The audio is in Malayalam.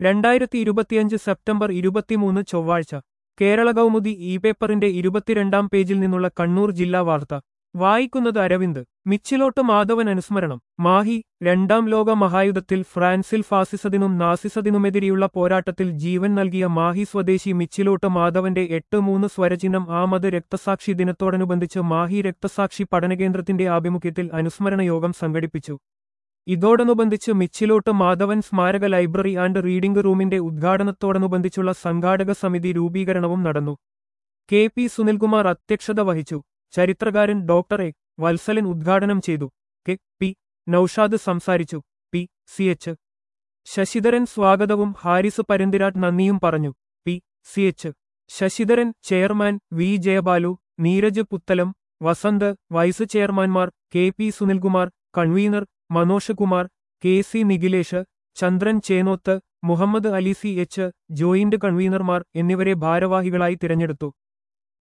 രണ്ടായിരത്തി ഇരുപത്തിയഞ്ച് സെപ്റ്റംബർ ഇരുപത്തിമൂന്ന് ചൊവ്വാഴ്ച കേരള കൗമുദി ഇ പേപ്പറിന്റെ ഇരുപത്തിരണ്ടാം പേജിൽ നിന്നുള്ള കണ്ണൂർ ജില്ലാ വാർത്ത വായിക്കുന്നത് അരവിന്ദ് മിച്ചിലോട്ട് മാധവൻ അനുസ്മരണം മാഹി രണ്ടാം ലോക മഹായുദ്ധത്തിൽ ഫ്രാൻസിൽ ഫാസിസത്തിനും നാസിസത്തിനുമെതിരെയുള്ള പോരാട്ടത്തിൽ ജീവൻ നൽകിയ മാഹി സ്വദേശി മിച്ചിലോട്ട് മാധവന്റെ എട്ട് മൂന്ന് സ്വരചിഹ്നം ആമത് രക്തസാക്ഷി ദിനത്തോടനുബന്ധിച്ച് മാഹി രക്തസാക്ഷി പഠനകേന്ദ്രത്തിന്റെ ആഭിമുഖ്യത്തിൽ അനുസ്മരണ യോഗം സംഘടിപ്പിച്ചു ഇതോടനുബന്ധിച്ച് മിച്ചിലോട്ട് മാധവൻ സ്മാരക ലൈബ്രറി ആൻഡ് റീഡിംഗ് റൂമിന്റെ ഉദ്ഘാടനത്തോടനുബന്ധിച്ചുള്ള സംഘാടക സമിതി രൂപീകരണവും നടന്നു കെ പി സുനിൽകുമാർ അധ്യക്ഷത വഹിച്ചു ചരിത്രകാരൻ ഡോക്ടർ എ വത്സലൻ ഉദ്ഘാടനം ചെയ്തു കെ പി നൌഷാദ് സംസാരിച്ചു പി സി എച്ച് ശശിധരൻ സ്വാഗതവും ഹാരിസ് പരന്തിരാട്ട് നന്ദിയും പറഞ്ഞു P C H Sasidharan chairman V Jayabalu Neeraj Puthalam Vasanth vice ചെയർമാൻമാർ K P Sunilkumar convener Manosh Kumar K C Nikhilesh Chandran Chenoth Muhammad Ali C H joint കൺവീനർമാർ എന്നിവരെ ഭാരവാഹികളായി തിരഞ്ഞെടുത്തു